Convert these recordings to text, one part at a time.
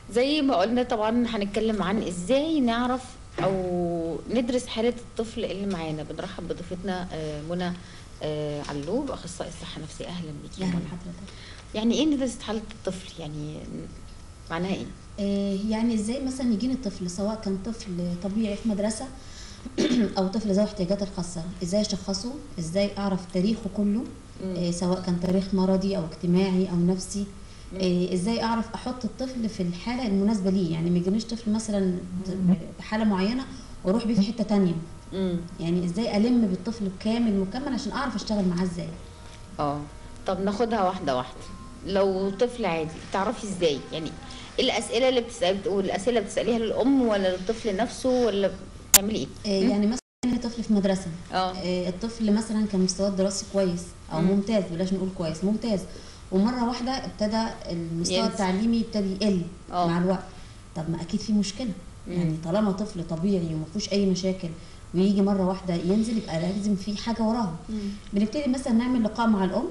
زي ما قلنا طبعا هنتكلم عن ازاي نعرف او ندرس حاله الطفل اللي معانا بنرحب بضيفتنا آه، منى آه، علوب اخصائي الصحه النفسيه اهلا بيكي يا اهلا منى حضرتك يعني ايه ندرس حاله الطفل يعني معناها ايه آه، يعني ازاي مثلا يجيني الطفل سواء كان طفل طبيعي في مدرسه او طفل ذوي احتياجات الخاصه ازاي اشخصه ازاي اعرف تاريخه كله مم. آه، سواء كان تاريخ مرضي او اجتماعي او نفسي آه، ازاي اعرف احط الطفل في الحاله المناسبه ليه يعني ما يجينيش طفل مثلا بحاله معينه واروح بيه في حته تانية امم يعني ازاي الم بالطفل كامل مكمل عشان اعرف اشتغل معاه ازاي اه طب ناخدها واحده واحده لو طفل عادي تعرفي ازاي يعني ايه الاسئله اللي بتسال والاسئله اللي بتساليها للام ولا للطفل نفسه ولا بتعملي ايه آه، يعني مثلا طفل في مدرسه اه آه، الطفل مثلا كان مستواه الدراسي كويس او مم. ممتاز بلاش نقول كويس ممتاز ومره واحده ابتدى المستوى ينزل. التعليمي يبتدي يقل آه. مع الوقت طب ما اكيد في مشكله مم. يعني طالما طفل طبيعي وما فيهوش اي مشاكل ويجي مره واحده ينزل يبقى لازم في حاجه وراها بنبتدي مثلا نعمل لقاء مع الام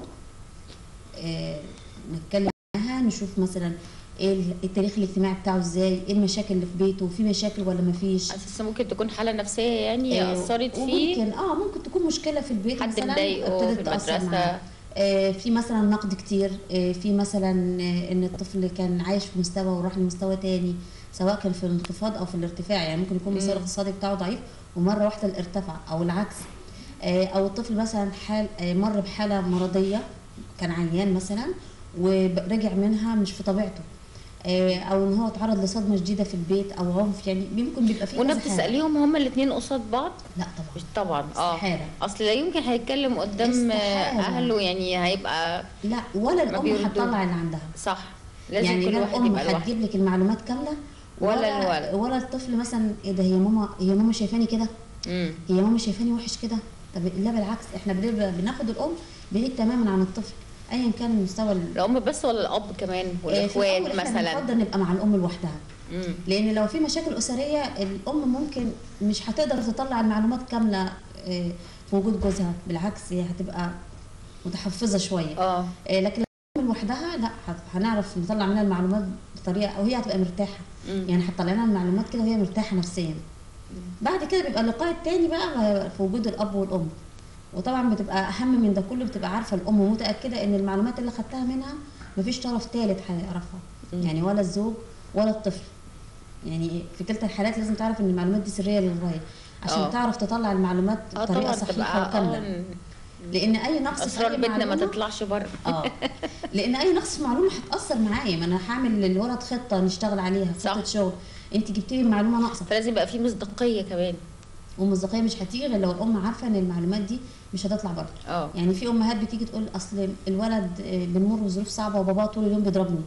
آه، نتكلم معاها نشوف مثلا ايه التاريخ الاجتماعي بتاعه ازاي ايه المشاكل اللي في بيته في مشاكل ولا ما فيش اساسا ممكن تكون حاله نفسيه يعني آه، اثرت فيه وممكن اه ممكن تكون مشكله في البيت حد مثلا مضايقه في ابتدت تاثر معاه المدرسه آه، في مثلا نقد كتير آه، في مثلا آه، ان الطفل كان عايش في مستوى وراح لمستوى تاني سواء كان في الانخفاض او في الارتفاع يعني ممكن يكون المستوى مم. الاقتصادي بتاعه ضعيف ومره واحده ارتفع او العكس آه، او الطفل مثلا حال آه، مر بحاله مرضيه كان عيان مثلا ورجع منها مش في طبيعته آه، او ان هو اتعرض لصدمه شديده في البيت او عنف يعني ممكن بيبقى فيه وانا كذا حاجة. بتساليهم هما الاثنين قصاد بعض لا طبعا مش طبعا اه استحاله اصل لا يمكن هيتكلم قدام استحالة. اهله يعني هيبقى لا ولا ما الام بيردوا. هتطلع اللي عندها صح لازم يعني كل لا واحد الام يبقى لوحده هتجيب لك المعلومات كامله ولا الولد. ولا الطفل مثلا ايه ده هي ماما هي ماما شايفاني كده امم هي ماما شايفاني وحش كده طب لا بالعكس احنا بنبقى بناخد الام بعيد تماما عن الطفل ايا كان المستوى ال- الام بس ولا الاب كمان آه، في والاخوات الأول إحنا مثلا بنفضل نبقى مع الام لوحدها امم لان لو في مشاكل اسريه الام ممكن مش هتقدر تطلع المعلومات كامله آه، في وجود جوزها بالعكس هي هتبقى متحفظه شويه اه آه، لكن لو لوحدها لا هت- هنعرف نطلع منها المعلومات بطريقه او هي هتبقى مرتاحه مم. يعني هتطلع لنا المعلومات كده وهي مرتاحه نفسيا بعد كده بيبقى اللقاء التاني بقى في وجود الاب والام وطبعا بتبقى اهم من ده كله بتبقى عارفه الام ومتاكده ان المعلومات اللي خدتها منها مفيش طرف ثالث هيعرفها مم. يعني ولا الزوج ولا الطفل يعني في كلتا الحالات لازم تعرف ان المعلومات دي سريه للغايه عشان آه. تعرف تطلع المعلومات اه بطريقه طبعا صحيحه تبقى وكامله اه لان اي نقص في اسرار أي بيتنا ما معلومة- تطلعش بره اه لان اي نقص في معلومه هتاثر معايا ما انا هعمل للولد خطه نشتغل عليها صح. خطه شغل انت جبتي لي معلومه ناقصه فلازم يبقى في مصداقيه كمان والمصداقيه مش هتيجي غير لو الام عارفه ان المعلومات دي مش هتطلع بره اه يعني في امهات بتيجي تقول اصل الولد آه، بنمر بظروف صعبه وباباه طول اليوم بيضربني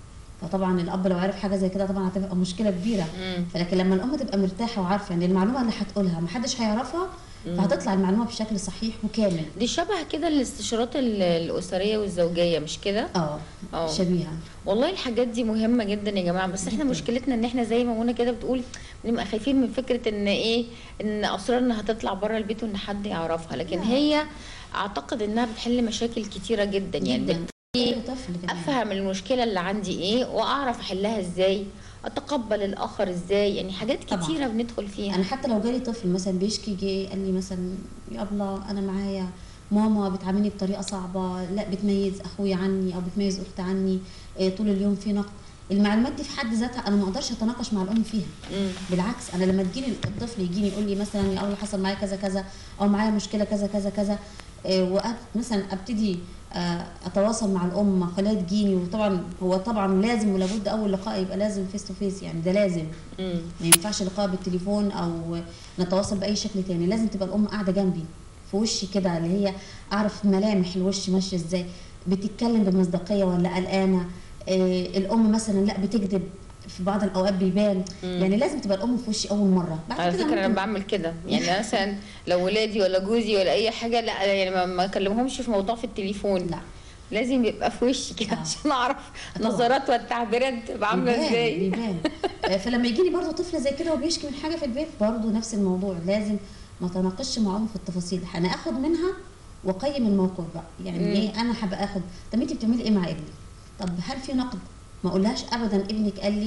فطبعا الاب لو عرف حاجه زي كده طبعا هتبقى مشكله كبيره مم. فلكن لما الام تبقى مرتاحه وعارفه ان المعلومه اللي هتقولها محدش هيعرفها فهتطلع المعلومه بشكل صحيح وكامل دي شبه كده الاستشارات ال- الاسريه والزوجيه مش كده اه اه شبيهه والله الحاجات دي مهمه جدا يا جماعه بس احنا جداً. مشكلتنا ان احنا زي ما منى كده بتقول بنبقى خايفين من فكره ان ايه ان اسرارنا هتطلع بره البيت وان حد يعرفها لكن لا. هي اعتقد انها بتحل مشاكل كتيره جدا يعني جداً. بتخلي أي طفل كمان. افهم المشكله اللي عندي ايه واعرف احلها ازاي اتقبل الاخر ازاي يعني حاجات طبعاً. كتيره بندخل فيها انا حتى لو جالي طفل مثلا بيشكي جه قال لي مثلا يا ابله انا معايا ماما بتعاملني بطريقه صعبه لا بتميز اخويا عني او بتميز اختي عني إيه، طول اليوم في نقد المعلومات دي في حد ذاتها انا ما اقدرش اتناقش مع الام فيها مم. بالعكس انا لما تجيني الطفل يجيني يقول لي مثلا يا الله حصل معايا كذا كذا او معايا مشكله كذا كذا كذا إيه، وأب- مثلا ابتدي آه، اتواصل مع الام اخليها تجيني وطبعا هو طبعا لازم ولابد اول لقاء يبقى لازم فيس تو فيس يعني ده لازم مم. ما ينفعش لقاء بالتليفون او نتواصل باي شكل تاني لازم تبقى الام قاعده جنبي في وشي كده اللي هي اعرف ملامح الوش ماشيه ازاي بتتكلم بمصداقيه ولا قلقانه آه الام مثلا لا بتكذب في بعض الاوقات بيبان مم. يعني لازم تبقى الام في وشي اول مره بعد على كده فكره انا ممكن- بعمل كده يعني مثلا لو ولادي ولا جوزي ولا اي حاجه لا يعني ما- ما اكلمهمش في موضوع في التليفون لا لازم يبقى في وشي كده آه. عشان اعرف طبعاً. نظرات والتعبيرات تبقى عامله بيبان- ازاي بيبان آه، فلما يجي لي برضه طفل زي كده وبيشكي من حاجه في البيت برضه نفس الموضوع لازم ما تناقشش مع امه في التفاصيل انا اخد منها واقيم الموقف بقى يعني مم. ايه انا هبقى اخد طب انت بتعملي ايه مع ابنك طب هل في نقد ما اقولهاش ابدا ابنك قال لي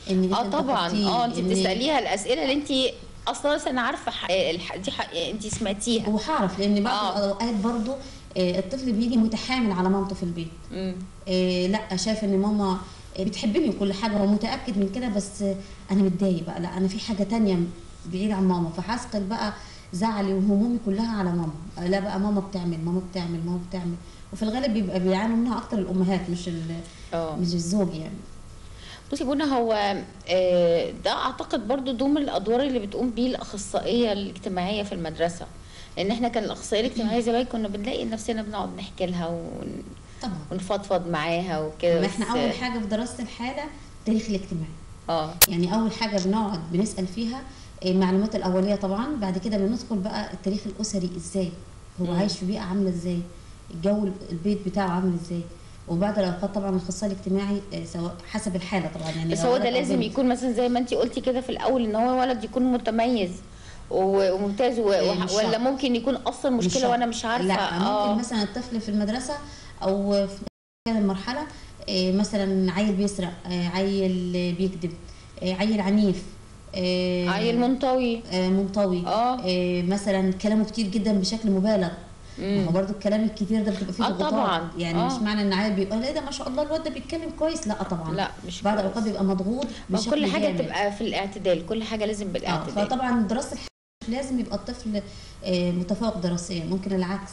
ان اه انت طبعا انتقدتيه، اه انت إن- بتساليها الاسئله اللي انت اصلا انا عارفه ح- الح- دي حق انت سمعتيها وهعرف لان بعض آه. الاوقات برضو آه، الطفل بيجي متحامل على مامته في البيت مم. آه، لا شايف ان ماما آه، بتحبني وكل حاجه هو متاكد من كده بس آه، انا متضايق بقى لا انا في حاجه تانية بعيد عن ماما فهثقل بقى زعلي وهمومي كلها على ماما آه، لا بقى ماما بتعمل ماما بتعمل ماما بتعمل وفي الغالب بيبقى بيعانوا منها اكتر الامهات مش ال- اه مش الزوج يعني بصي بونا هو آه، ده اعتقد برضو ضمن الادوار اللي بتقوم بيه الاخصائيه الاجتماعيه في المدرسه لان احنا كان الاخصائيه الاجتماعيه زمان كنا بنلاقي نفسنا بنقعد نحكي لها ون- طبعا ونفضفض معاها وكده ما بس- احنا اول حاجه في دراسه الحاله التاريخ الاجتماعي اه يعني اول حاجه بنقعد بنسال فيها آه، المعلومات الاوليه طبعا بعد كده بندخل بقى التاريخ الاسري ازاي هو مم. عايش في بيئه عامله ازاي الجو البيت بتاعه عامل ازاي وبعد الاوقات طبعا الاخصائي الاجتماعي آه، سواء حسب الحاله طبعا يعني بس لو هو ده ولد أو لازم بنت. يكون مثلا زي ما انت قلتي كده في الاول ان هو ولد يكون متميز و- وممتاز و... إيه، وح- مش ولا شرط. ممكن يكون اصلا مش مشكله شرط. وانا مش عارفه لا ممكن اه مثلا الطفل في المدرسه او في كان المرحله آه، مثلا عيل بيسرق آه، عيل بيكذب آه، عيل عنيف آه، عيل منطوي آه، منطوي اه آه، مثلا كلامه كتير جدا بشكل مبالغ ما هو مم. برضه الكلام الكتير ده بتبقى فيه آه ضغوطات طبعا. يعني آه. مش معنى ان عيل بيقول ايه ده ما شاء الله الواد ده بيتكلم كويس لا طبعا لا مش بعض كويس. الاوقات بيبقى مضغوط ما بشكل كل حاجه جامد. تبقى في الاعتدال كل حاجه لازم اه بالاعتدال فطبعا دراسه الحياه مش لازم يبقى الطفل آه، متفوق دراسيا ممكن العكس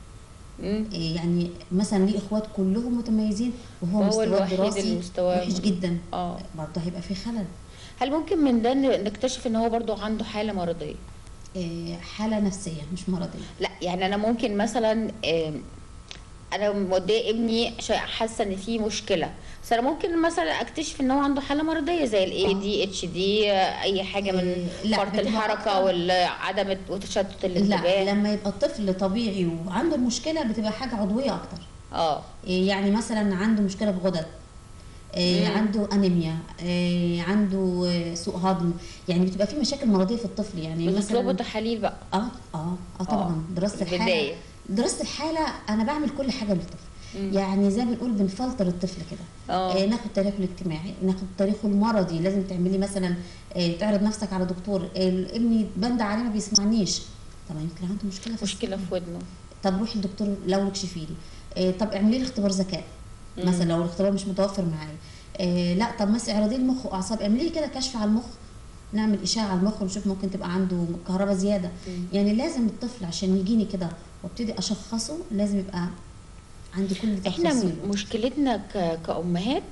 مم. آه، يعني مثلا ليه اخوات كلهم متميزين وهو وهو مستواه الوحيد الدراسي اللي مستواه وحش جدا اه برضه هيبقى في خلل هل ممكن من ده ن- نكتشف ان هو برضو عنده حاله مرضيه آه، حاله نفسيه مش مرضيه لا يعني انا ممكن مثلا آم، انا موديه ابني عشان حاسه ان في مشكله بس انا ممكن مثلا اكتشف ان هو عنده حاله مرضيه زي الاي دي اتش دي اي حاجه من آه، لا، فرط بتبقى الحركه أكتر- وعدم وتشتت لا الانتباه لما يبقى الطفل طبيعي وعنده المشكله بتبقى حاجه عضويه اكتر اه إيه يعني مثلا عنده مشكله في غدد إيه مم. عنده انيميا إيه عنده آه، سوء هضم يعني بتبقى في مشاكل مرضيه في الطفل يعني بتطلبوا مثلا تحاليل بقى اه اه اه طبعا دراسه الحاله البدايه دراسه الحاله انا بعمل كل حاجه للطفل مم. يعني زي ما بنقول بنفلتر الطفل كده اه آه ناخد تاريخه الاجتماعي ناخد تاريخه المرضي لازم تعملي مثلا آه تعرض نفسك على دكتور آه ابني بند عليه ما بيسمعنيش طب يمكن عنده مشكله في مشكله السمع. في ودنه طب روحي للدكتور لو اكشفي لي آه طب اعملي لي اختبار ذكاء مم. مثلا لو الاختبار مش متوفر معايا آه لا طب مثلا اعرضي لي المخ واعصاب اعملي لي كده كشف على المخ نعمل اشعه على المخ ونشوف ممكن تبقى عنده كهرباء زياده مم. يعني لازم الطفل عشان يجيني كده وابتدي اشخصه لازم يبقى عندي كل احنا تفاصيله م- مشكلتنا ك- كأمهات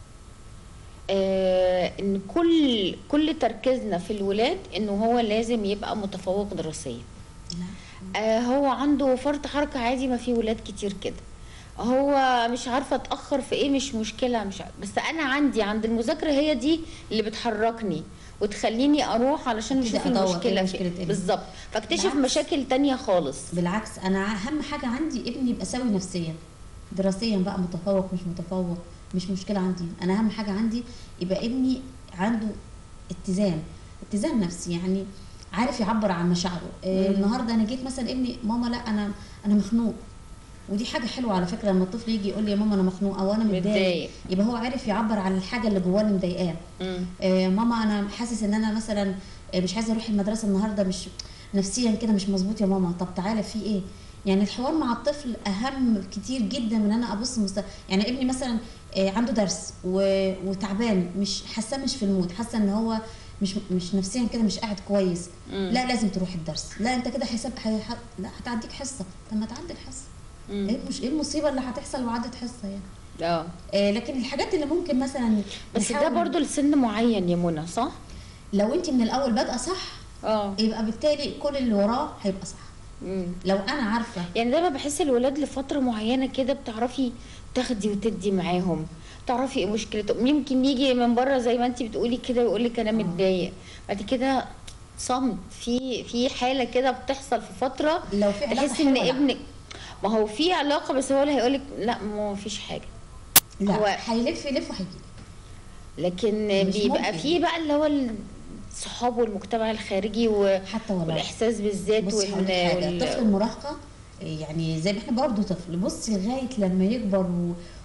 آه ان كل كل تركيزنا في الولاد انه هو لازم يبقى متفوق دراسيا لا آه هو عنده فرط حركة عادي ما في ولاد كتير كده هو مش عارفة اتأخر في ايه مش مشكلة مش عارفة. بس انا عندي عند المذاكرة هي دي اللي بتحركني وتخليني اروح علشان أبتدي نشوف أدور إيه المشكلة مشكلة فين إيه. بالظبط فاكتشف بالعكس. مشاكل تانية خالص بالعكس انا اهم حاجه عندي ابني يبقى سوي نفسيا دراسيا بقى متفوق مش متفوق مش مشكله عندي انا اهم حاجه عندي يبقى ابني عنده اتزان اتزان نفسي يعني عارف يعبر عن مشاعره إيه مم. النهارده انا جيت مثلا ابني ماما لا انا انا مخنوق ودي حاجه حلوه على فكره لما الطفل يجي يقول لي يا ماما انا مخنوق او انا متضايق متضايق يبقى هو عارف يعبر عن الحاجه اللي جواه اللي مضايقاه مم. آه، ماما انا حاسس ان انا مثلا آه، مش عايزه اروح المدرسه النهارده مش نفسيا كده مش مظبوط يا ماما طب تعالى في ايه يعني الحوار مع الطفل اهم كتير جدا من ان انا ابص مست... يعني ابني مثلا آه، عنده درس و... وتعبان مش حاسه مش في المود حاسه ان هو مش مش نفسيا كده مش قاعد كويس مم. لا لازم تروح الدرس لا انت كده حساب حي... ح... لا هتعديك حصه طب ما تعدي الحصه مم. ايه مش ايه المصيبه اللي هتحصل وعدت حصه يعني اه آه لكن الحاجات اللي ممكن مثلا بس ده نحاول- برضو لسن معين يا منى صح؟ لو انت من الاول بادئه صح اه يبقى بالتالي كل اللي وراه هيبقى صح مم. لو انا عارفه يعني دايما بحس الولاد لفتره معينه كده بتعرفي تاخدي وتدي معاهم تعرفي ايه مشكلتهم يمكن يجي من بره زي ما انت بتقولي كده ويقول لك انا متضايق بعد كده صمت في في حاله كده بتحصل في فتره لو في علاقه تحس ان حلوة لا. ابنك ما هو في علاقه بس هو اللي هيقول لك لا ما فيش حاجه لا هو- هيلف يلف وهيجي لكن مش بيبقى ممكن. في بقى اللي هو الصحاب والمجتمع الخارجي و- حتى ولو والاحساس بالذات بصي هقول لك حاجه طفل المراهقه يعني زي ما احنا برضه طفل بصي لغايه لما يكبر و...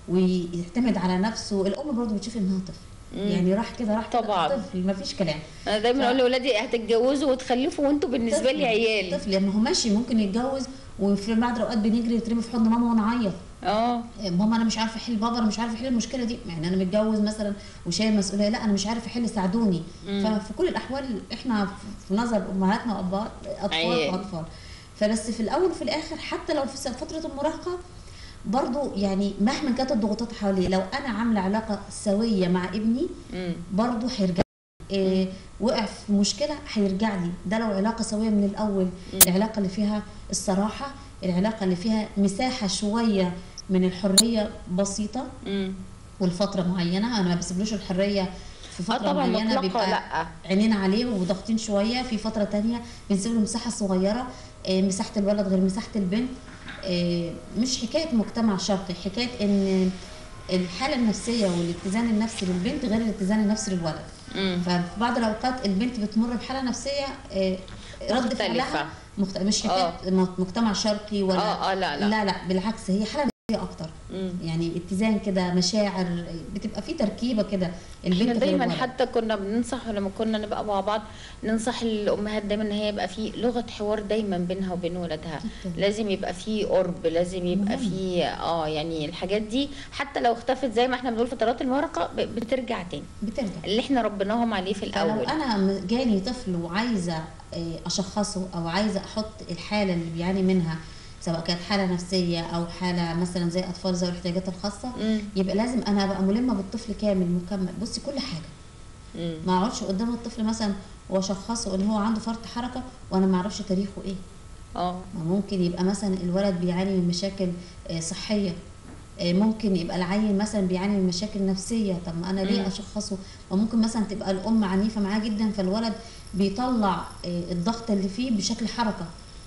ويعتمد على نفسه الام برضه بتشوف انها طفل مم. يعني راح كده راح كده طبعاً. طفل ما فيش كلام انا دايما ف- اقول لاولادي هتتجوزوا وتخلفوا وانتوا بالنسبه طفل- لي عيال طفل ما هو ماشي ممكن يتجوز وفي بعض الاوقات بنجري يترمي في حضن ماما ونعيط اه ماما انا مش عارفه احل بابا انا مش عارفه احل المشكله دي يعني انا متجوز مثلا وشايل مسؤوليه لا انا مش عارفه احل ساعدوني مم. ففي كل الاحوال احنا في نظر امهاتنا وابهات اطفال عيال. واطفال فبس في الاول وفي الاخر حتى لو في س- فتره المراهقه برضو يعني مهما كانت الضغوطات حواليه لو انا عامله علاقه سويه مع ابني امم برضو هيرجع إيه وقع في مشكله هيرجع لي ده لو علاقه سويه من الاول مم. العلاقه اللي فيها الصراحه العلاقه اللي فيها مساحه شويه من الحريه بسيطه امم ولفتره معينه انا ما بسيبلوش الحريه في اه فتره طبعا معينه مطلقه بيبقى لا عينينا عليه وضاغطين شويه في فتره تانية بنسيب له مساحه صغيره آه، مساحه الولد غير مساحه البنت آه، مش حكايه مجتمع شرقي حكايه ان الحاله النفسيه والاتزان النفسي للبنت غير الاتزان النفسي للولد امم ففي بعض الاوقات البنت بتمر بحاله نفسيه آه، رد مختلفة. فعلها مخت... مش حكايه مجتمع شرقي ولا اه اه لا لا, لا لا بالعكس هي حاله نفسيه اكتر مم. يعني اتزان كده مشاعر بتبقى في تركيبه كده البنت احنا غير دايما الولد. حتى كنا بننصح لما كنا نبقى مع بعض ننصح الامهات دايما ان هي يبقى في لغه حوار دايما بينها وبين ولادها جداً. لازم يبقى في قرب لازم يبقى مهم. في اه يعني الحاجات دي حتى لو اختفت زي ما احنا بنقول فترات المراهقه ب- بترجع تاني بترجع اللي احنا ربيناهم عليه في فلو الاول انا م- جالي طفل وعايزه آه، اشخصه او عايزه احط الحاله اللي بيعاني منها سواء كانت حاله نفسيه او حاله مثلا زي اطفال ذوي الاحتياجات الخاصه مم. يبقى لازم انا ابقى ملمه بالطفل كامل مكمل بصي كل حاجه مم. ما اقعدش قدام الطفل مثلا واشخصه ان هو عنده فرط حركه وانا ما اعرفش تاريخه ايه اه ما ممكن يبقى مثلا الولد بيعاني من مشاكل آه، صحيه آه، ممكن يبقى العيل مثلا بيعاني من مشاكل نفسيه طب ما انا ليه مم. اشخصه وممكن مثلا تبقى الام عنيفه معاه جدا فالولد بيطلع آه، الضغط اللي فيه بشكل حركه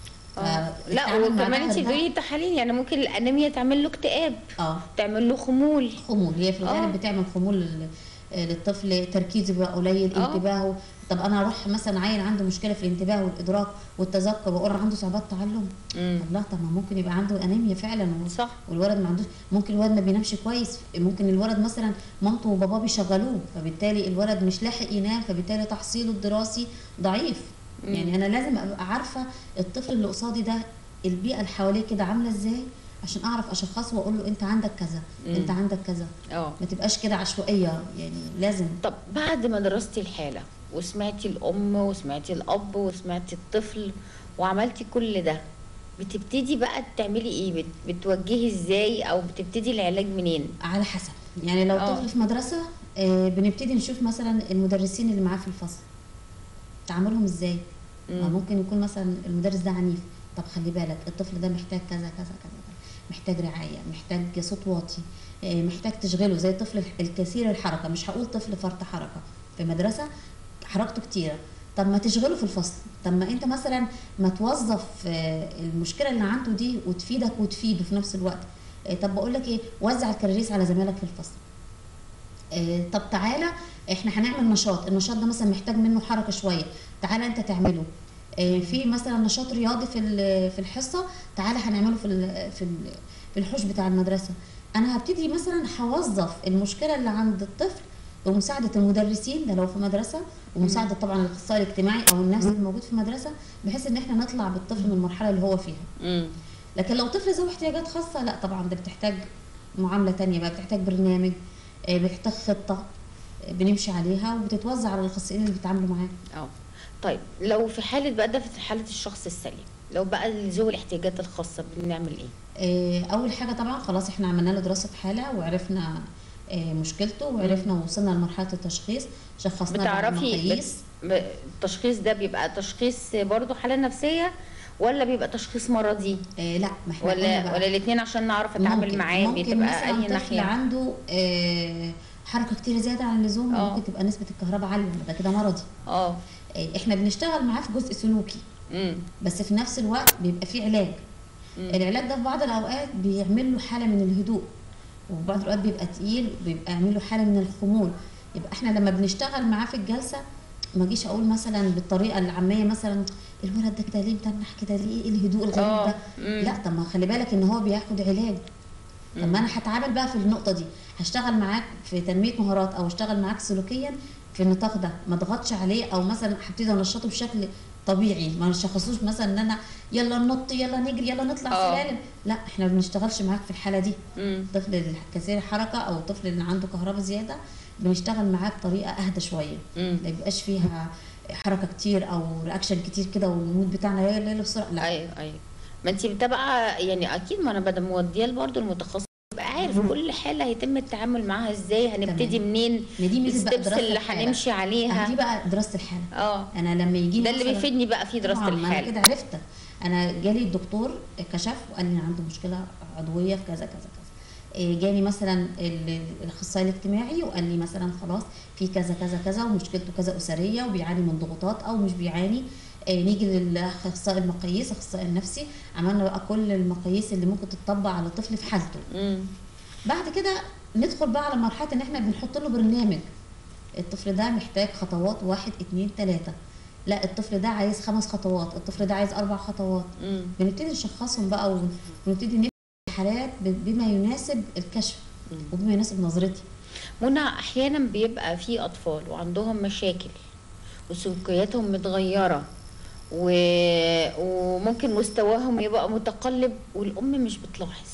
آه. لا فالتعامل مع وكمان انت ده- بتقولي تحاليل يعني ممكن الانيميا تعمل له اكتئاب اه تعمل له خمول خمول هي في الغالب آه. بتعمل خمول لل- آه، للطفل تركيزه بيبقى قليل آه. انتباهه طب انا اروح مثلا عيل عنده مشكله في الانتباه والادراك والتذكر واقول عنده صعوبات تعلم مم. الله طب ما ممكن يبقى عنده انيميا فعلا و- صح والولد ما عندوش ممكن الولد ما بينامش كويس ممكن الولد مثلا مامته وباباه بيشغلوه فبالتالي الولد مش لاحق ينام فبالتالي تحصيله الدراسي ضعيف مم. يعني انا لازم ابقى عارفه الطفل اللي قصادي ده البيئه اللي حواليه كده عامله ازاي عشان اعرف اشخصه واقول له انت عندك كذا مم. انت عندك كذا اه ما تبقاش كده عشوائيه يعني لازم طب بعد ما درستي الحالة وسمعتي الأم وسمعتي الأب وسمعتي الطفل وعملتي كل ده بتبتدي بقى تعملي ايه بت- بتوجهي ازاي او بتبتدي العلاج منين على حسب يعني لو آه. طفل في مدرسه آه، بنبتدي نشوف مثلا المدرسين اللي معاه في الفصل تعاملهم ازاي ما مم. ممكن يكون مثلا المدرس ده عنيف طب خلي بالك الطفل ده محتاج كذا كذا كذا كذا. محتاج رعايه محتاج صوت واطي آه، محتاج تشغله زي الطفل الكثير الحركه مش هقول طفل فرط حركه في مدرسه حركته كتيره طب ما تشغله في الفصل طب ما انت مثلا ما توظف آه، المشكله اللي عنده دي وتفيدك وتفيده في نفس الوقت آه، طب بقول لك ايه وزع الكراريس على زمايلك في الفصل آه، طب تعالى احنا هنعمل نشاط النشاط ده مثلا محتاج منه حركه شويه تعالى انت تعمله آه، في مثلا نشاط رياضي في ال- في الحصه تعالى هنعمله في ال- في ال- في الحوش بتاع المدرسه انا هبتدي مثلا هوظف المشكله اللي عند الطفل بمساعده المدرسين ده لو في مدرسه ومساعده طبعا الاخصائي الاجتماعي او النفسي اللي موجود في المدرسه بحيث ان احنا نطلع بالطفل من المرحله اللي هو فيها مم. لكن لو طفل ذوي احتياجات خاصه لا طبعا ده بتحتاج معامله تانية بقى بتحتاج برنامج آه، بتحتاج خطه آه، بنمشي عليها وبتتوزع على الاخصائيين اللي بيتعاملوا معاه اه طيب لو في حالة بقى ده في حالة الشخص السليم لو بقى ذوي الاحتياجات الخاصة بنعمل ايه؟ آه، اول حاجه طبعا خلاص احنا عملنا له دراسه حاله وعرفنا آه، مشكلته وعرفنا وصلنا لمرحله التشخيص شخصنا له بتعرفي المقاييس ب- التشخيص ده بيبقى تشخيص برضو حالة نفسية ولا بيبقى تشخيص مرضي آه، لا ما احنا قلنا ولا بقى ولا الاثنين عشان نعرف اتعامل ممكن- معاه ممكن بتبقى مثلا اي طفل ناحية عنده آه، حركه كتير زياده عن اللزوم آه. ممكن تبقى نسبه الكهرباء عاليه ده كده مرضي اه آه، احنا بنشتغل معاه في جزء سلوكي امم بس في نفس الوقت بيبقى فيه علاج مم. العلاج ده في بعض الاوقات بيعمل له حاله من الهدوء وفي بعض الاوقات بيبقى تقيل بيبقى يعمل له حاله من الخمول يبقى احنا لما بنشتغل معاه في الجلسه ما اجيش اقول مثلا بالطريقه العاميه مثلا الولد ده كده ليه متنح كده ليه ايه الهدوء الغريب اه ده مم. لا طب ما خلي بالك ان هو بياخد علاج طب ما انا هتعامل بقى في النقطه دي هشتغل معاك في تنميه مهارات او اشتغل معاك سلوكيا في النطاق ده ما اضغطش عليه او مثلا هبتدي انشطه بشكل طبيعي ما نشخصوش مثلا ان انا يلا ننط يلا نجري يلا نطلع آه. سلالم لا احنا ما بنشتغلش معاك في الحاله دي مم. الطفل كثير الحركه او الطفل اللي عنده كهرباء زياده بنشتغل معاه بطريقه اهدى شويه مم. ما يبقاش فيها حركه كتير او رياكشن كتير كده والمود بتاعنا يلا يلا بسرعه لا ايوه ايوه ما انت متابعه يعني اكيد ما انا بدل موديه برضه المتخصص يبقى عارف مم. كل حاله هيتم التعامل معاها ازاي هنبتدي تمام. منين ما دي ميزه بقى الستبس دراسه اللي الحالة. هنمشي آه، دي عليها بقى دراسه الحاله اه انا لما يجي ده اللي بيفيدني بقى في دراسه طبعا ما انا الحاله كده عرفت انا جالي الدكتور كشف وقال لي انا عندي مشكله عضويه في كذا كذا كذا إيه، جالي مثلا ال- الاخصائي الاجتماعي وقال لي مثلا خلاص في كذا كذا كذا ومشكلته كذا اسريه وبيعاني من ضغوطات او مش بيعاني إيه، نيجي للاخصائي المقاييس الاخصائي النفسي عملنا بقى كل المقاييس اللي ممكن تطبق على الطفل في حالته امم بعد كده ندخل بقى على مرحله ان احنا بنحط له برنامج الطفل ده محتاج خطوات واحد اتنين تلاته لا الطفل ده عايز خمس خطوات الطفل ده عايز اربع خطوات امم بنبتدي نشخصهم بقى ون- ونبتدي نبني حالات ب- بما يناسب الكشف وبما يناسب نظرتي منى احيانا بيبقى في اطفال وعندهم مشاكل وسلوكياتهم متغيره و... وممكن مستواهم يبقى متقلب والام مش بتلاحظ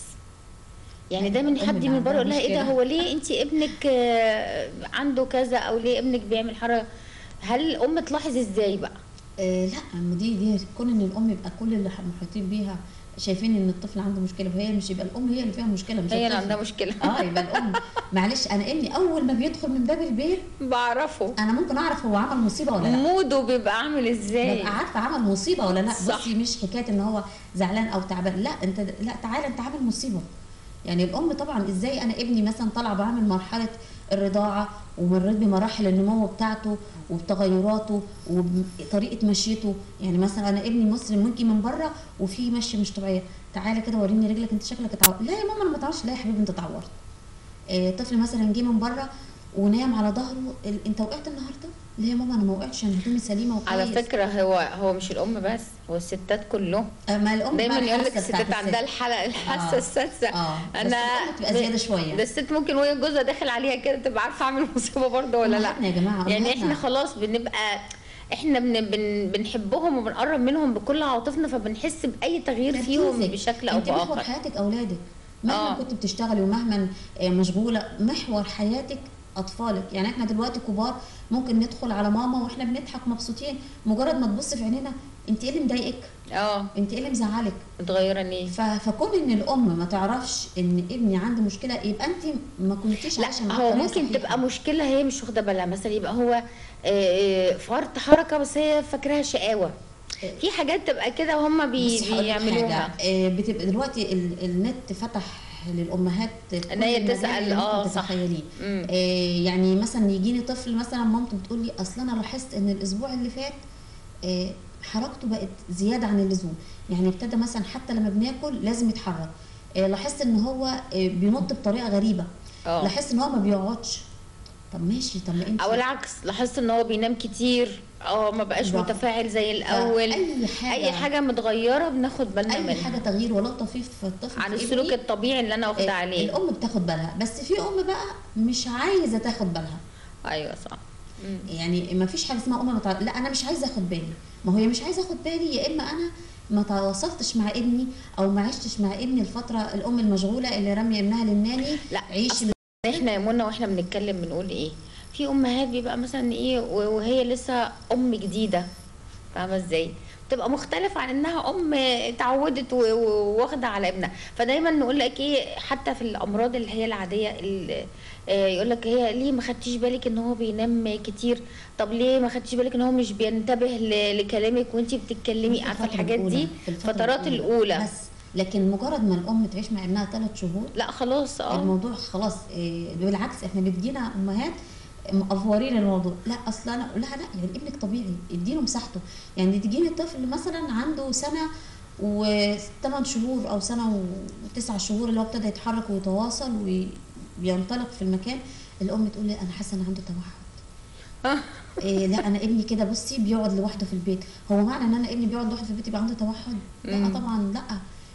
يعني أيوة، دايما الأم حد اللي من بره عندها يقول لها ايه ده مشكلة. هو ليه انت ابنك آه، عنده كذا او ليه ابنك بيعمل حركه هل الام تلاحظ ازاي بقى آه لا ما دي دي كون ان الام يبقى كل اللي محيطين بيها شايفين ان الطفل عنده مشكله وهي مش يبقى الام هي اللي فيها مشكله مش هي اللي الطفل. عندها مشكله اه يبقى الام معلش انا ابني اول ما بيدخل من باب البيت بعرفه انا ممكن اعرف هو عمل مصيبه ولا لا موده بيبقى عامل ازاي ببقى عارفه عمل مصيبه ولا لا صح. بصي مش حكايه ان هو زعلان او تعبان لا انت لا تعالى انت عامل مصيبه يعني الام طبعا ازاي انا ابني مثلا طالع بعمل مرحله الرضاعه ومريت بمراحل النمو بتاعته وبتغيراته وطريقه مشيته يعني مثلا انا ابني مسلم ممكن من بره وفي مشي مش طبيعيه تعالى كده وريني رجلك انت شكلك اتعور لا يا ماما انا ما اتعورش لا يا حبيبي انت اتعورت آه، طفل مثلا جه من بره ونام على ظهره ال- انت وقعت النهارده لا يا ماما انا ما وقعتش انا هدومي سليمه وكويس على فكره هو هو مش الام بس هو الستات كلهم آه، ما الام دايما بقى يقول لك الحاسة بتاعت الستات عندها الست. الحلقه الحاسه آه. السادسه اه انا بس الام بتبقى زياده شويه ده الست ممكن وهي جوزها داخل عليها كده تبقى عارفه اعمل مصيبه برضه ولا لا أمهاتنا يا جماعه يعني أمهاتنا. احنا خلاص بنبقى احنا بن بن بنحبهم وبنقرب منهم بكل عواطفنا فبنحس باي تغيير فيهم تركيزك. بشكل او انت محور باخر حياتك اولادك مهما آه. كنت بتشتغلي ومهما آه، مشغوله محور حياتك اطفالك يعني احنا دلوقتي كبار ممكن ندخل على ماما واحنا بنضحك مبسوطين مجرد ما تبص في عينينا انت ايه اللي مضايقك اه انت ايه اللي مزعلك متغيره ليه ف- فكون ان الام ما تعرفش ان ابني عنده مشكله يبقى انت ما كنتيش عايشه لا معاه هو بطريقة ممكن صحيحة. تبقى مشكله هي مش واخده بالها مثلا يبقى هو آه، فرط حركه بس هي فاكراها شقاوه في حاجات تبقى كده وهم بي بصي هقول لك بيعملوها حاجة، آه، بتبقى دلوقتي ال- النت فتح للامهات إن هي كل المجال تسأل، اللي ممكن آه، صح. تتخيليه مم. آه، يعني مثلا يجيني طفل مثلا مامته بتقول لي اصل انا لاحظت ان الاسبوع اللي فات آه، حركته بقت زياده عن اللزوم يعني ابتدى مثلا حتى لما بناكل لازم يتحرك آه، لاحظت ان هو آه، بينط بطريقه غريبه اه لاحظت ان هو ما بيقعدش طب ماشي طب ما انت او العكس لاحظت ان هو بينام كتير اه ما بقاش بالظبط. متفاعل زي الاول اي حاجه اي حاجه متغيره بناخد بالنا اي منها حاجه تغيير ولو طفيف في الطفل عن في السلوك ابني، الطبيعي اللي انا واخده آه، عليه الام بتاخد بالها بس في ام بقى مش عايزه تاخد بالها ايوه صح مم. يعني ما فيش حاجه اسمها ام متع... لا انا مش عايزه اخد بالي ما هي مش عايزه اخد بالي يا اما انا ما تواصلتش مع ابني او ما عشتش مع ابني الفتره الام المشغوله اللي راميه ابنها للناني لا عيش أصل احنا يا منى واحنا بنتكلم بنقول ايه في امهات بيبقى مثلا ايه و- وهي لسه ام جديده فاهمه ازاي تبقى مختلفة عن انها ام اتعودت و- و- واخده على ابنها فدايما نقول لك ايه حتى في الامراض اللي هي العاديه ال- آه، يقول لك هي ليه ما خدتيش بالك ان هو بينام كتير طب ليه ما خدتيش بالك ان هو مش بينتبه ل- لكلامك وانت بتتكلمي في عارفه الفترة الحاجات الأولى، دي في الفترة الفترات الاولى بس لكن مجرد ما الام تعيش مع ابنها ثلاث شهور لا خلاص اه الموضوع خلاص إيه، بالعكس احنا بتجينا امهات مقفورين الموضوع لا اصل انا لا لا يعني ابنك طبيعي اديله مساحته يعني تجيني طفل مثلا عنده سنه وثمان شهور او سنه وتسع شهور اللي هو ابتدى يتحرك ويتواصل وينطلق في المكان الام تقول لي انا حاسه ان عنده توحد إيه لا انا ابني كده بصي بيقعد لوحده في البيت هو معنى ان انا ابني بيقعد لوحده في البيت يبقى عنده توحد لا مم. طبعا لا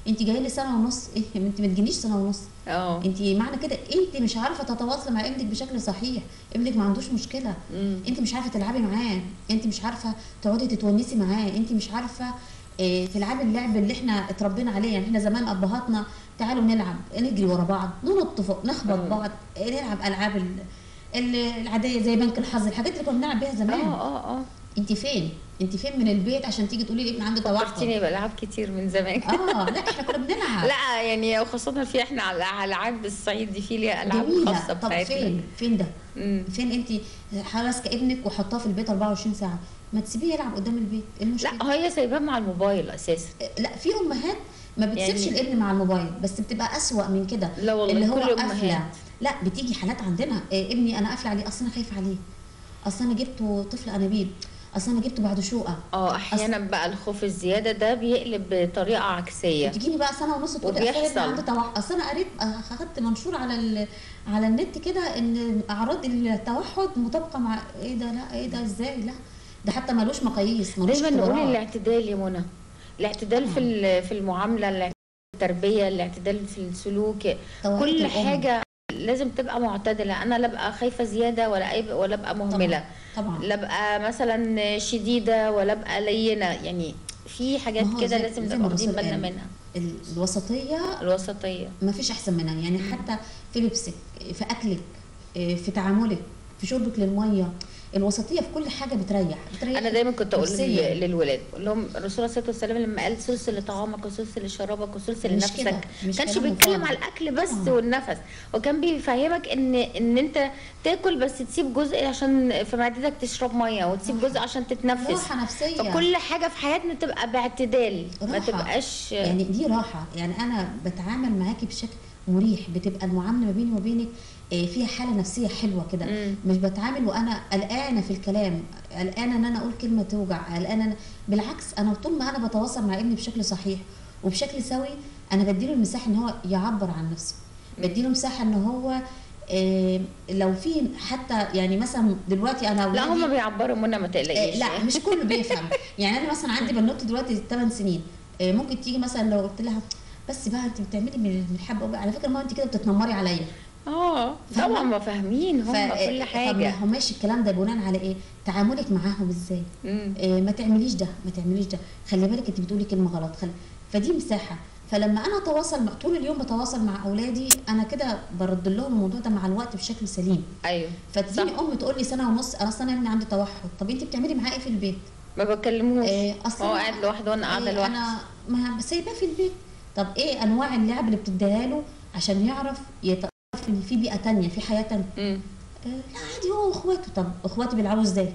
انت جايه لي سنه ونص ايه انت ما تجينيش سنه ونص اه انت معنى كده انت مش عارفه تتواصلي مع ابنك بشكل صحيح ابنك ما عندوش مشكله مم. انت مش عارفه تلعبي معاه انت مش عارفه تقعدي تتونسي معاه انت مش عارفه اه، تلعبي اللعب اللي احنا اتربينا عليه يعني احنا زمان ابهاتنا تعالوا نلعب نجري ورا بعض ننط فوق نخبط مم. بعض اه، نلعب العاب ال- ال- العاديه زي بنك الحظ الحاجات اللي كنا بنلعب بيها اه زمان اه اه انت فين انت فين من البيت عشان تيجي تقولي لي ابني عنده توحد فكرتيني بألعاب كتير من زمان اه لا احنا كنا بنلعب لا يعني وخاصة في احنا على على العاب الصعيد دي في ليها العاب جميله خاصة طب بتاعتنا فين فين ده مم. فين انت ماسكه ابنك وحطاه في البيت 24 ساعه ما تسيبيه يلعب قدام البيت ايه المشكله لا هي سايباه مع الموبايل اساسا لا في امهات ما بتسيبش يعني- الابن مع الموبايل بس بتبقى اسوأ من كده لا والله اللي هو كل قافله الأمهات. لا بتيجي حالات عندنا إيه ابني انا قافله عليه اصل انا خايفه عليه اصل انا جبته طفل انابيب اصل انا جبته بعد شقه اه احيانا بقى الخوف الزيادة ده بيقلب بطريقة عكسية تجيني بقى سنه ونص تقولي اصل ابني وبيحصل. عنده توحد اصل انا قريت اخدت منشور على ال... على النت كده ان اعراض التوحد مطابقه مع ايه ده لا ايه ده ازاي لا ده حتى ملوش مقاييس ملوش دايما نقول اختبارات. الاعتدال يا منى الاعتدال في ال- في المعاملة الاعتدال في التربية الاعتدال في السلوك توحد كل الأم. حاجة لازم تبقى معتدلة انا لا ابقى خايفة زيادة ولا أي- ولا ابقى مهملة طبعا لا ابقى مثلا شديدة ولا ابقى لينة يعني في حاجات ما هو كده زي- لازم زي نبقى ما واخدين الرسول بالنا قال. منها ال- الوسطيه الوسطية ما فيش احسن منها يعني حتى في لبسك في اكلك في تعاملك في شربك للميه الوسطيه في كل حاجه بتريح بتريح انا دايما كنت اقول نفسياً. لل- للولاد اقول لهم الرسول صلى الله عليه وسلم لما قال ثلث لطعامك وثلث لشرابك وثلث مش لنفسك كده، ما مش كانش كلام بيتكلم فاضي. على الاكل بس طبعاً. والنفس وكان بيفهمك ان ان انت تاكل بس تسيب جزء عشان في معدتك تشرب ميه وتسيب جزء عشان تتنفس راحه نفسيه فكل حاجه في حياتنا تبقى باعتدال ما راحة. تبقاش يعني دي راحه يعني انا بتعامل معاكي بشكل مريح بتبقى المعامله ما بيني وبينك آه، فيها حاله نفسيه حلوه كده مم. مش بتعامل وانا قلقانه في الكلام قلقانه ان انا اقول كلمه توجع قلقانه أنا... بالعكس انا طول ما انا بتواصل مع ابني بشكل صحيح وبشكل سوي انا بديله المساحه ان هو يعبر عن نفسه بديله مساحه ان هو آه، لو في حتى يعني مثلا دلوقتي انا لا أولادي- هم بيعبروا منى ما آه، تقلقيش لا مش كله بيفهم يعني انا مثلا عندي بنوته دلوقتي 8 سنين آه، ممكن تيجي مثلا لو قلت لها بس بقى انت بتعملي من من الحبه على فكره ما انت كده بتتنمري عليا اه فاهمة؟ طبعا ما فاهمين هم ف- كل طب حاجه ما هو ماشي الكلام ده بناء على ايه تعاملك معاهم ازاي مم. آه، ما تعمليش ده ما تعمليش ده خلي بالك انت بتقولي كلمه غلط خلي فدي مساحه فلما انا اتواصل مع طول اليوم بتواصل مع اولادي انا كده برد لهم الموضوع ده مع الوقت بشكل سليم ايوه فتجيني صح. ام تقول لي سنه ونص انا اصلا ابني عنده توحد طب انت بتعملي معاه ايه في البيت ما بكلمهوش آه، اصلا هو قاعد لوحده وانا قاعده إيه، لوحدي انا ما سايباه في البيت طب ايه انواع اللعب اللي بتديها له عشان يعرف يتعرف ان في بيئه تانية في حياه تانية مم. آه، لا عادي هو واخواته طب اخواته بيلعبوا ازاي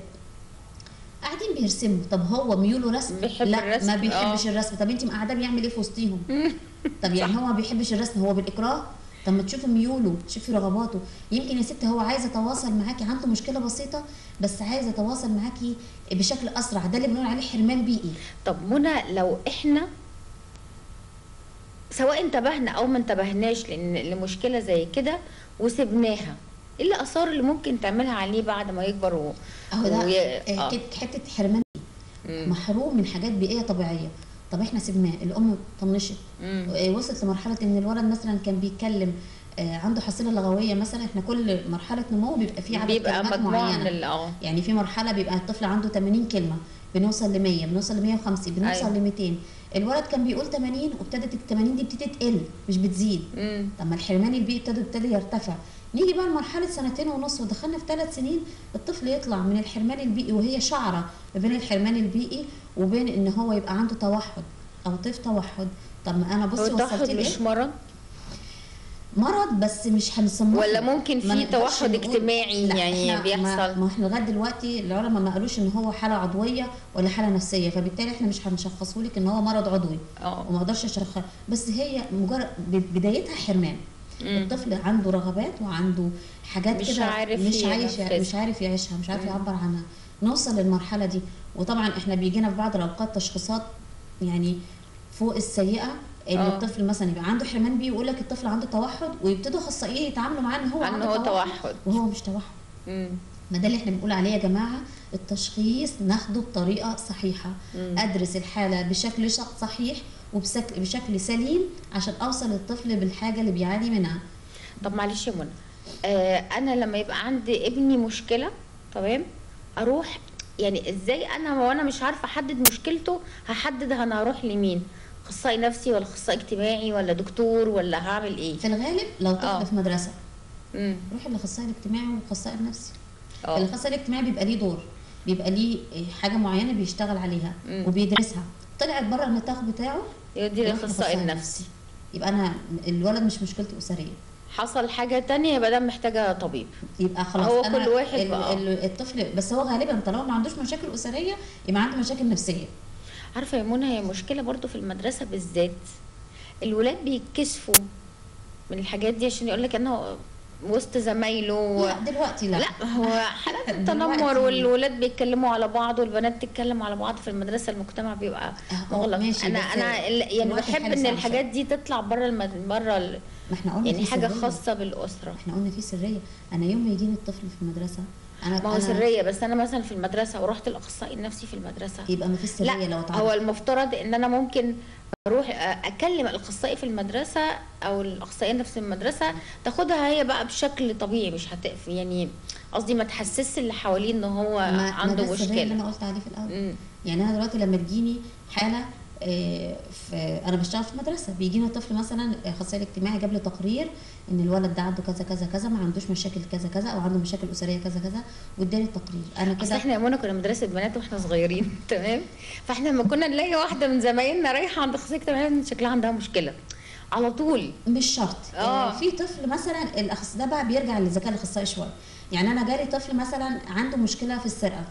قاعدين بيرسموا طب هو ميوله رسم بيحب لا الرسم، ما بيحبش آه. الرسم طب انت مقعداه بيعمل ايه في وسطيهم طب يعني هو ما بيحبش الرسم هو بالاكراه طب ما تشوفي ميوله تشوفي رغباته يمكن يا ست هو عايز يتواصل معاكي عنده مشكله بسيطه بس عايز يتواصل معاكي بشكل اسرع ده اللي بنقول عليه حرمان بيئي طب منى لو احنا سواء انتبهنا او ما انتبهناش لان لمشكله زي كده وسبناها ايه الاثار اللي ممكن تعملها عليه بعد ما يكبر و... اهو ده وي- آه، آه. كت- حته حرمان مم. محروم من حاجات بيئيه طبيعيه طب احنا سيبناه الام طنشت مم. آه، وصلت لمرحله ان الولد مثلا كان بيتكلم آه، عنده حصيله لغويه مثلا احنا كل مرحله نمو بيبقى فيه عدد بيبقى كلمات مجموعه معينه من ال- اه يعني في مرحله بيبقى الطفل عنده 80 كلمه بنوصل ل 100 بنوصل ل 150 بنوصل أيوة. ل 200 الولد كان بيقول 80 وابتدت ال 80 دي بتبتدي تقل مش بتزيد مم. طب ما الحرمان البيئي ابتدى ابتدى يرتفع نيجي بقى لمرحله سنتين ونص ودخلنا في ثلاث سنين الطفل يطلع من الحرمان البيئي وهي شعره ما بين الحرمان البيئي وبين ان هو يبقى عنده توحد او طيف توحد طب ما انا هو بصي التوحد وصلت مش لايه مرض مرض بس مش هنسموه ولا ممكن ما في نقدرش توحد نقول- اجتماعي لا، يعني إحنا ما, بيحصل ما احنا لغايه دلوقتي العلماء ما قالوش ان هو حاله عضويه ولا حاله نفسيه فبالتالي احنا مش هنشخصه لك ان هو مرض عضوي اه وما اقدرش اشرحها بس هي مجرد ب- بدايتها حرمان مم. الطفل عنده رغبات وعنده حاجات مش كده عارف مش عايش ينفذها. مش عارف يعيشها مش عارف مم. يعبر عنها نوصل للمرحله دي وطبعا احنا بيجينا في بعض الاوقات تشخيصات يعني فوق السيئه ان آه. الطفل مثلا يبقى عنده حرمان بيه ويقول لك الطفل عنده توحد ويبتدوا اخصائيين يتعاملوا معاه ان هو ان عنده هو توحد توحد وهو مش توحد مم. ما ده اللي احنا بنقول عليه يا جماعه التشخيص ناخده بطريقه صحيحه مم. ادرس الحاله بشكل ش- صحيح وبشكل بشكل سليم عشان اوصل للطفل بالحاجه اللي بيعاني منها طب معلش يا منى آه انا لما يبقى عندي ابني مشكله تمام اروح يعني ازاي انا وانا مش عارفه احدد مشكلته هحدد انا هروح لمين اخصائي نفسي ولا اخصائي اجتماعي ولا دكتور ولا هعمل ايه في الغالب لو طفل آه. في مدرسه امم روح للاخصائي الاجتماعي والاخصائي النفسي اه الاخصائي الاجتماعي بيبقى ليه دور بيبقى ليه حاجه معينه بيشتغل عليها مم. وبيدرسها طلعت بره النطاق بتاعه يودي يروح للاخصائي للأخصائي النفسي يبقى انا الولد مش مشكلته اسريه حصل حاجه تانية يبقى ده محتاجه طبيب يبقى خلاص هو أنا كل واحد ال- بقى. ال- الطفل بس هو غالبا طالما ما عندوش مشاكل اسريه يبقى عنده مشاكل نفسيه عارفه يا منى هي مشكله برضو في المدرسه بالذات الولاد بيتكسفوا من الحاجات دي عشان يقول لك انه وسط زمايله لا دلوقتي لا لا هو حالات التنمر دلوقتي- والولاد بيتكلموا على بعض والبنات تتكلم على بعض في المدرسه المجتمع بيبقى أه، مغلق ماشي، انا بس انا ال- يعني الوقت بحب الحالي ان صعب الحاجات دي تطلع بره المد... بره ال... ما احنا قلنا يعني في حاجه سرية. خاصه بالاسره احنا قلنا في سريه انا يوم ما يجيني الطفل في المدرسه انا ما هو أنا سريه بس انا مثلا في المدرسه ورحت الاخصائي النفسي في المدرسه يبقى ما فيش سريه لا لو هو اتعرف المفترض ان انا ممكن اروح اكلم الاخصائي في المدرسه او الاخصائيه نفس المدرسه تاخدها هي بقى بشكل طبيعي مش هتقف يعني قصدي ما تحسسش اللي حواليه ان هو ما- ما عنده ده السرية اللي مشكله انا قلت عليه في الاول امم يعني انا دلوقتي لما تجيني حاله آه، في انا بشتغل في مدرسه بيجيني طفل مثلا الاخصائي الاجتماعي جاب لي تقرير ان الولد ده عنده كذا كذا كذا ما عندوش مشاكل كذا كذا او عنده مشاكل اسريه كذا كذا واداني التقرير انا اصل كده احنا يا منى كنا مدرسه بنات واحنا صغيرين تمام فاحنا لما كنا نلاقي واحده من زمايلنا رايحه عند اخصائي اجتماعي شكلها عندها مشكله على طول مش شرط آه. آه. في طفل مثلا الأخص ده بقى بيرجع للذكاء الاخصائي شويه يعني انا جالي طفل مثلا عنده مشكله في السرقه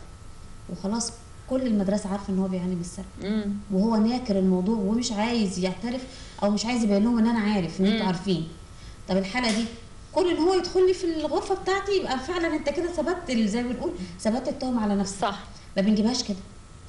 وخلاص كل المدرسه عارفه ان هو بيعاني من السرقه امم وهو ناكر الموضوع ومش عايز يعترف او مش عايز يبين لهم ان انا عارف ان انتوا مم. عارفين طب الحاله دي كون ان هو يدخل لي في الغرفه بتاعتي يبقى فعلا انت كده ثبت ال- زي ما بنقول ثبت التهم على نفسك صح ما بنجيبهاش كده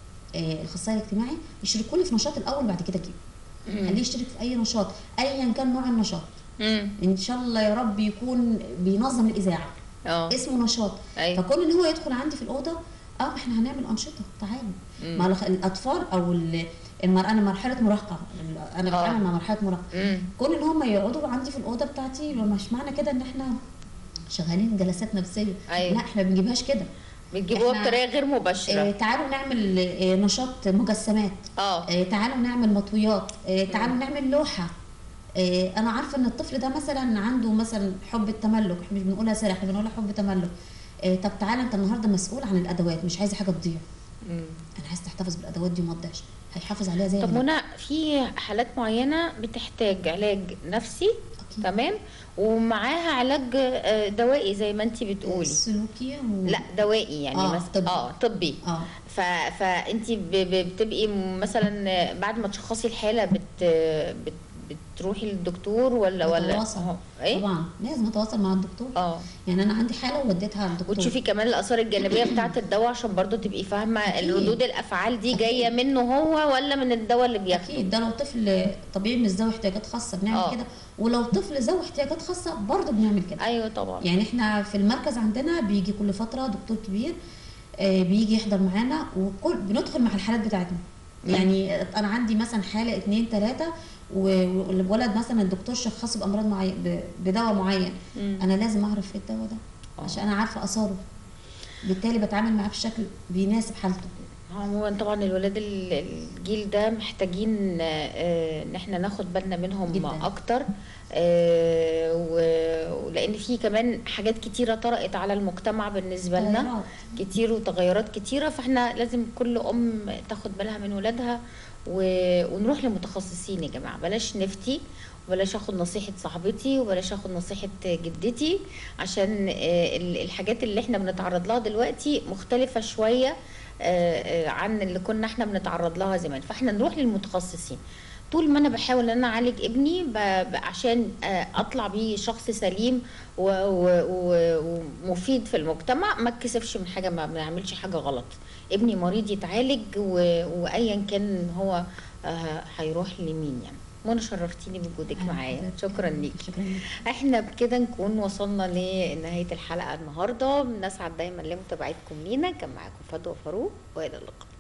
آه الاخصائي الاجتماعي يشاركوا لي في نشاط الاول بعد كده كده خليه يشترك في اي نشاط ايا كان نوع النشاط امم ان شاء الله يا رب يكون بينظم الاذاعه اه اسمه نشاط ايوه فكون ان هو يدخل عندي في الاوضه اه احنا هنعمل انشطه تعالوا مم. مع الأخ- الاطفال او ال- المر... انا مرحله مراهقه انا آه. بتعامل مع مرحله مراهقه امم كون ان هم يقعدوا عندي في الاوضه بتاعتي يبقى مش معنى كده ان احنا شغالين جلسات نفسيه أيوة. لا احنا ما بنجيبهاش كده بتجيبوها إحنا- بطريقه غير آه مباشره تعالوا نعمل آه نشاط مجسمات اه آه تعالوا نعمل مطويات آه تعالوا نعمل لوحه آه انا عارفه ان الطفل ده مثلا عنده مثلا حب التملك احنا مش بنقولها سرقه احنا بنقولها حب تملك آه طب تعالى انت النهارده مسؤول عن الادوات مش عايزه حاجه تضيع مم. انا عايز تحتفظ بالادوات دي وما تضيعش هيحافظ عليها زي طب ما منى في حالات معينه بتحتاج علاج نفسي أكيد. تمام ومعاها علاج آه، دوائي زي ما انت بتقولي السلوكيه و... لا دوائي يعني آه، مس... طبي. اه طبي اه ف... فانت ب... ب... بتبقي مثلا بعد ما تشخصي الحاله بت... بت... بتروحي للدكتور ولا ولا بتواصل. أهو. ايه طبعا لازم اتواصل مع الدكتور اه يعني انا عندي حاله ووديتها على الدكتور وتشوفي كمان الاثار الجانبيه بتاعه الدواء عشان برضو تبقي فاهمه أكيد. الردود الافعال دي أكيد. جايه منه هو ولا من الدواء اللي بياخده اكيد ده لو طفل طبيعي مش ذوي احتياجات خاصه بنعمل آه. كده ولو طفل ذوي احتياجات خاصه برضه بنعمل كده ايوه طبعا يعني احنا في المركز عندنا بيجي كل فتره دكتور كبير آه، بيجي يحضر معانا وكل بندخل مع الحالات بتاعتنا يعني انا عندي مثلا حاله اتنين تلاته و- والولد مثلا الدكتور شخصه بامراض معين ب- بدواء معين مم. انا لازم اعرف ايه الدواء ده آه. عشان انا عارفه اثاره بالتالي بتعامل معاه بشكل بيناسب حالته عموما طبعا الولاد ال- الجيل ده محتاجين آه، ان احنا ناخد بالنا منهم جداً. اكتر آه، و- ولان في كمان حاجات كتيره طرقت على المجتمع بالنسبه لنا تغيرات. كتير وتغيرات كتيره فاحنا لازم كل ام تاخد بالها من ولادها و- ونروح لمتخصصين يا جماعه بلاش نفتي وبلاش اخد نصيحه صاحبتي وبلاش اخد نصيحه جدتي عشان آه، ال- الحاجات اللي احنا بنتعرض لها دلوقتي مختلفه شويه آه، آه، عن اللي كنا احنا بنتعرض لها زمان فاحنا نروح للمتخصصين طول ما انا بحاول ان انا اعالج ابني ب... ب... عشان آه، اطلع بيه شخص سليم و... و... و... ومفيد في المجتمع ما اتكسفش من حاجه ما بنعملش حاجه غلط ابني مريض يتعالج و... وايا كان هو آه، هيروح لمين يعني منى شرفتيني بوجودك معايا شكرا ليك شكرا ليك احنا بكده نكون وصلنا لنهايه الحلقه النهارده نسعد دايما لمتابعتكم لينا كان معاكم فدوى فاروق والى اللقاء